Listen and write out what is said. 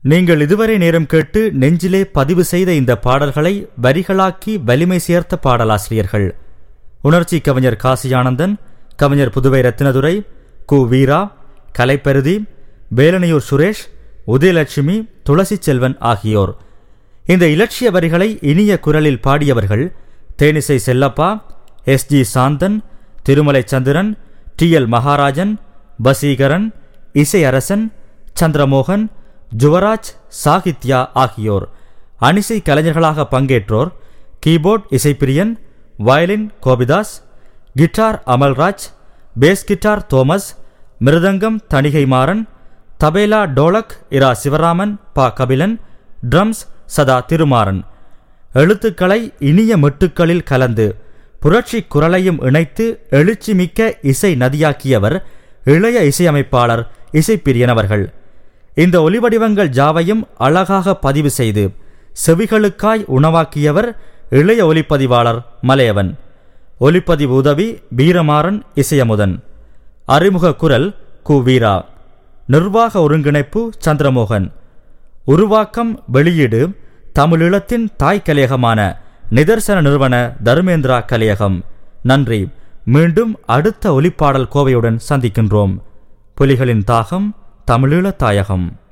நீங்கள் இதுவரை நேரம் கேட்டு நெஞ்சிலே பதிவு செய்த இந்த பாடல்களை வரிகளாக்கி வலிமை சேர்த்த பாடலாசிரியர்கள் உணர்ச்சி கவிஞர் காசியானந்தன் கவிஞர் புதுவை ரத்தினதுரை கு வீரா கலைப்பருதி வேலனையூர் சுரேஷ் உதயலட்சுமி துளசி செல்வன் ஆகியோர் இந்த இலட்சிய வரிகளை இனிய குரலில் பாடியவர்கள் Thenisai Chellappa S G Santhan Thirumalai Chandran T L Maharajan Vaseegaran Isai Arasan Chandramohan Juvaraj Sahithya ஆகியோர் அணிசை கலைஞர்களாக பங்கேற்றோர் keyboard Isaipriyan violin Gopidas guitar Amalraj bass guitar Thomas mridangam Thanigai Maran tabla dholak இரா சிவராமன் பா கபிலன் ட்ரம்ஸ் சதா திருமாறன் எழுத்துக்களை இனிய மெட்டுக்களில் கலந்து புரட்சி குரலையும் இணைத்து எழுச்சிமிக்க இசை நதியாக்கியவர் இளைய இசையமைப்பாளர் இசைப்பிரியனவர்கள் இந்த ஒலிவடிவங்கள் ஜாவையும் அழகாக பதிவு செய்து செவிகளுக்காய் உணவாக்கியவர் இளைய ஒலிப்பதிவாளர் மலையவன் ஒலிப்பதிவு உதவி வீரமாறன் இசையமுதன் அறிமுக குரல் கு வீரா நிர்வாக ஒருங்கிணைப்பு சந்திரமோகன் உருவாக்கம் வெளியீடு தமிழீழத்தின் தாய் கலையகமான நிதர்சன நிறுவன தர்மேந்திரா கலையகம் நன்றி மீண்டும் அடுத்த ஒலிப்பாடல் கோவையுடன் சந்திக்கின்றோம் புலிகளின் தாகம் தமிழீழ தாயகம்